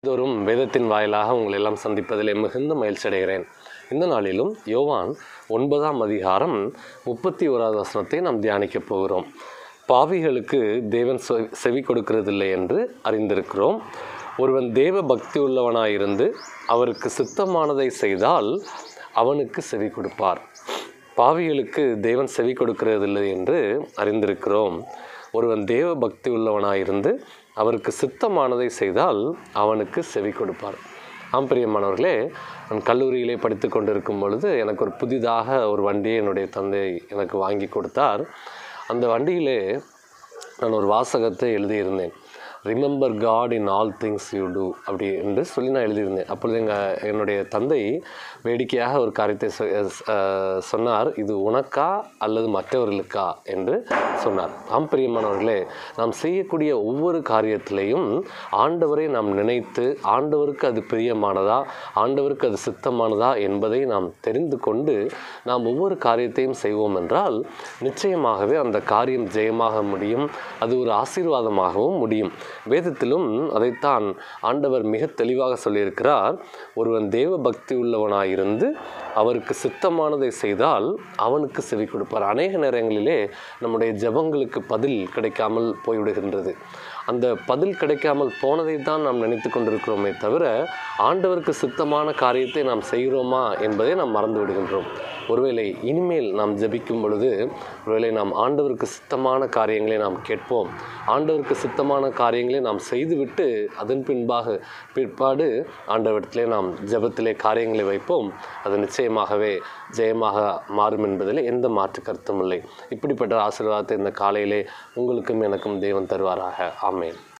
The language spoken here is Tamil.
தோறும் வேதத்தின் வாயிலாக உங்களை எல்லாம் சந்திப்பதிலே மிகுந்த மகிழ்ச்சி அடைகிறேன் இந்த நாளிலும் யோவான் ஒன்பதாம் அதிகாரம் முப்பத்தி ஓராவது வசனத்தை நாம் தியானிக்கப் போகிறோம் பாவிகளுக்கு தேவன் செ- செவி கொடுக்கிறதில்லை என்று அறிந்திருக்கிறோம் ஒருவன் தேவ பக்தி உள்ளவனாயிருந்து அவருக்கு சித்தமானதை செய்தால் அவனுக்கு செவி கொடுப்பார் பாவிகளுக்கு தேவன் செவி கொடுக்கிறதில்லை என்று அறிந்திருக்கிறோம் ஒருவன் தேவ பக்தி உள்ளவனாயிருந்து அவருக்கு சித்தமானதை செய்தால் அவனுக்கு செவி கொடுப்பார் ஆம் பிரியமானவர்களே நான் கல்லூரியிலே படித்து கொண்டிருக்கும் பொழுது எனக்கு ஒரு புதிதாக ஒரு வண்டியை என்னுடைய தந்தை எனக்கு வாங்கி கொடுத்தார் அந்த வண்டியிலே நான் ஒரு வாசகத்தை எழுதியிருந்தேன் remember god in all things you do அப்படி என்று சொல்லி நான் எழுதியிருந்தேன் அப்பொழுது எங்கள் என்னுடைய தந்தை வேடிக்கையாக ஒரு காரியத்தை சொ- அஹ் சொன்னார் இது உனக்கா அல்லது மற்றவர்களுக்கா என்று சொன்னார் ஆம் பிரியமானவர்களே நாம் செய்யக்கூடிய ஒவ்வொரு காரியத்திலையும் ஆண்டவரை நாம் நினைத்து ஆண்டவருக்கு அது பிரியமானதா ஆண்டவருக்கு அது சித்தமானதா என்பதை நாம் தெரிந்து கொண்டு நாம் ஒவ்வொரு காரியத்தையும் செய்வோம் என்றால் நிச்சயமாகவே அந்த காரியம் ஜெயமாக முடியும் அது ஒரு ஆசீர்வாதமாகவும் முடியும் வேதத்திலும் அதைத்தான் ஆண்டவர் மிக தெளிவாக சொல்லியிருக்கிறார் ஒருவன் தேவ பக்தி உள்ளவனாயிருந்து அவருக்கு சித்தமானதை செய்தால் அவனுக்கு செவி கொடுப்பார் அநேக நேரங்களிலே நம்முடைய ஜெபங்களுக்கு பதில் கிடைக்காமல் போய்விடுகின்றது அந்த பதில் கிடைக்காமல் போனதை தான் நாம் நினைத்து கொண்டிருக்கிறோமே தவிர ஆண்டவருக்கு சித்தமான காரியத்தை நாம் செய்கிறோமா என்பதை நாம் மறந்து விடுகின்றோம் ஒருவேளை இனிமேல் நாம் ஜெபிக்கும் பொழுது ஒருவேளை நாம் ஆண்டவருக்கு சித்தமான காரியங்களை நாம் கேட்போம் ஆண்டவருக்கு சித்தமான காரியங்களை நாம் செய்துவிட்டு அதன் பின்பாக பிற்பாடு ஆண்டவரிடத்திலே நாம் ஜெபத்திலே காரியங்களை வைப்போம் அது நிச்சயமாகவே ஜெயமாக மாறும் என்பதில் எந்த மாற்று கருத்தும் இல்லை இப்படிப்பட்ட ஆசீர்வாதத்தை இந்த காலையிலே உங்களுக்கும் எனக்கும் தேவன் தருவாராக ஆமென்